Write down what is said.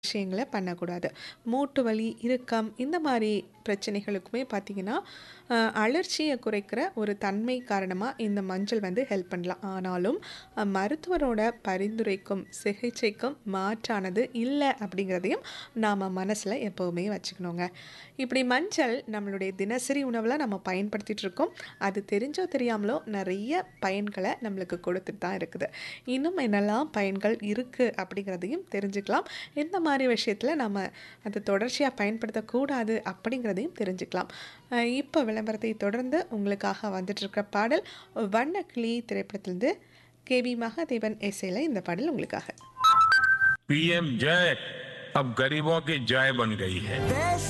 விஷயங்கள பண்ணக்கூடாது. மூட்டு வலி, இறுக்கம் இந்த மாரி பிரச்சனைகளுக்குமே பார்த்தீங்கன்னா, அ அழற்சிய குறைக்கிற ஒரு தன்மை காரணமா இந்த மஞ்சள் வந்து ஹெல்ப் பண்ணலாம். ஆனாலும் அ மருத்துவரோட பரிந்துரைக்கும் சிகிச்சைக்கும் மாற்றானது இல்ல அப்படிங்கிறதையும் நாம மனசுல எப்பவுமே வச்சுக்கணுங்க. இப்படி மஞ்சள் நம்மளுடைய தினசரி உணவுல நம்ம பயன்படுத்திட்டு இருக்கோம். அது தெரிஞ்சோ தெரியாமலோ நெறைய பயன்கள நம்மளுக்கு கொடுத்துட்டு தான் இருக்குது. இன்னும் என்னெல்லாம் பயன்கள் இருக்கு அப்படிங்கிறதையும் தெரிஞ்சுக்கலாம். எந்த மாரி விஷயத்துல நம்ம அத தொடர்ச்சியா பயன்படுத்தக்கூடாது அப்படிங்கிறதையும் தெரிஞ்சுக்கலாம். அ இப்ப விளம்பரத்தை தொடர்ந்து உங்களுக்காக வந்துட்டு இருக்க பாடல் வண்ணக்கிளி திரைப்படத்திலிருந்து கே.வி. மகாதேவன் இசையில இந்த பாடல் உங்களுக்காக. पीएम जय अब गरीबों की जय बन गई है देश